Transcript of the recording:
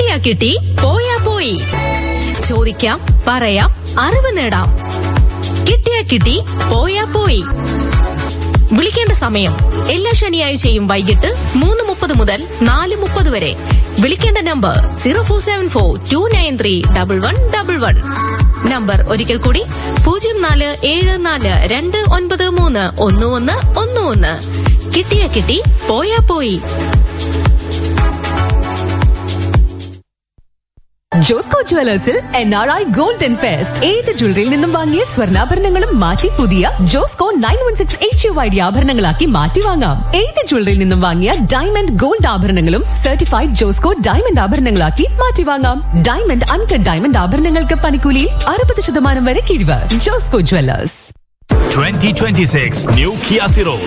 കിട്ടിയാ കിട്ടി പോയാ പോയി ചോദിക്കാം പറയാം അറിവ് നേടാം കിട്ടിയാ കിട്ടി പോയാ പോയി വിളിക്കേണ്ട സമയം എല്ലാ ശനിയാഴ്ചയും വൈകിട്ട് മൂന്ന് മുപ്പത് മുതൽ നാല് മുപ്പത് വരെ വിളിക്കേണ്ട number zero four seven four two nine three double one double one number ഒരിക്കൽ കൂടി പൂജ്യം നാല് ഏഴ് നാല് രണ്ട് ഒൻപത് മൂന്ന് ഒന്ന് ഒന്ന് ഒന്ന് ഒന്ന് കിട്ടിയ കിട്ടി പോയാ പോയി ജോസ്കോ ജുവലേഴ്സിൽ N R I golden fest ഏത് ജ്വല്ലറിയിൽ നിന്നും വാങ്ങിയ സ്വർണ്ണാഭരണങ്ങളും മാറ്റി പുതിയ Josco nine one six H U I D ആഭരണങ്ങളാക്കി മാറ്റി വാങ്ങാം ഏത് ജ്വല്ലറിയിൽ നിന്നും വാങ്ങിയ ഡയമണ്ട് ഗോൾഡ് ആഭരണങ്ങളും സർട്ടിഫൈഡ് ജോസ്കോ ഡയമണ്ട് ആഭരണങ്ങളാക്കി മാറ്റി വാങ്ങാം ഡയമണ്ട് അൺകട്ട് ഡയമണ്ട് ആഭരണങ്ങൾക്ക് പണിക്കൂലിയിൽ അറുപത് ശതമാനം വരെ കിഴിവ് Josco jewellers 2026 New Kia Ceros